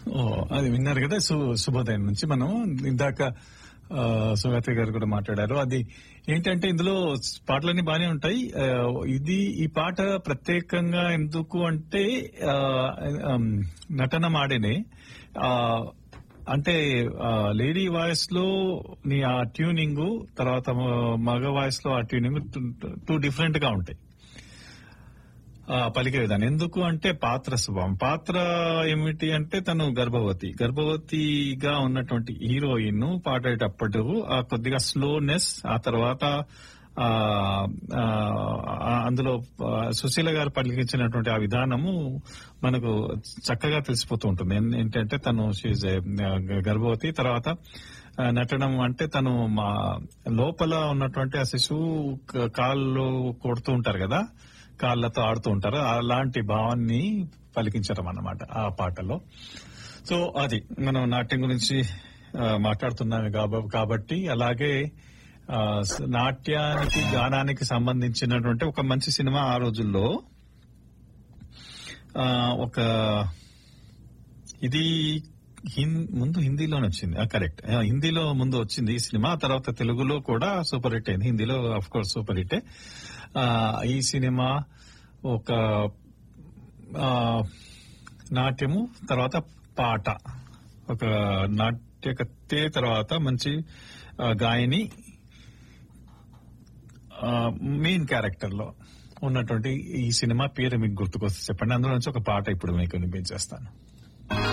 ఓ అది విన్నారు కదా సు శుభోదయం నుంచి మనం ఇందాక ఆ, సుగత గారు కూడా మాట్లాడారు అది ఏంటంటే ఇందులో పాటలన్నీ బాగానే ఉంటాయి ఆ, ఇది ఈ పాట ప్రత్యేకంగా ఎందుకు అంటే ఆ, ఆమ్, నటన మాడేనే ఆ, అంటే లేడీ వాయిస్ లో నీ ఆ ట్యూనింగ్ తర్వాత మగ వాయిస్ లో ఆ ట్యూనింగ్ టూ డిఫరెంట్ గా ఉంటాయి ఆ, పలికే విధానం ఎందుకు అంటే పాత్ర స్వభావం పాత్ర ఏమిటి అంటే తను గర్భవతి గర్భవతిగా ఉన్నటువంటి హీరోయిన్ పాడేటప్పుడు ఆ కొద్దిగా స్లోనెస్ ఆ తర్వాత ఆ ఆ, ఆ, అందులో ఆ, సుశీల గారు పలికించినటువంటి ఆ విధానము మనకు చక్కగా తెలిసిపోతూ ఉంటుంది ఏం- ఏంటంటే తను షీజ్ గర్భవతి తర్వాత ఆ, నటనం అంటే తను మా లోపల ఉన్నటువంటి ఆ శిశువు క- కాళ్ళు కొడుతూ ఉంటారు కదా కాళ్ళతో ఆడుతూ ఉంటారు అలాంటి భావాన్ని పలికించడం అన్నమాట ఆ పాటలో సో అది మనం నాట్యం గురించి ఆ, మాట్లాడుతున్నాం కాబ- కాబట్టి అలాగే ఆ, స- నాట్యానికి గానానికి సంబంధించినటువంటి ఒక మంచి సినిమా ఆ రోజుల్లో ఆ, ఒక ఇది హిన్- ముందు హిందీలోనే వచ్చింది కరెక్ట్ హిందీలో ముందు వచ్చింది ఈ సినిమా ఆ తర్వాత తెలుగులో కూడా సూపర్ హిట్ అయింది హిందీలో అఫ్ కోర్స్ సూపర్ హిట్ ఈ సినిమా ఒక ఆ, నాట్యము తర్వాత పాట ఒక నాట్యకత్తే తర్వాత మంచి ఆ, గాయని మెయిన్ క్యారెక్టర్ లో ఉన్నటువంటి ఈ సినిమా పేరు మీకు గుర్తుకొస్తే చెప్పండి అందులో నుంచి ఒక పాట ఇప్పుడు మీకు వినిపించేస్తాను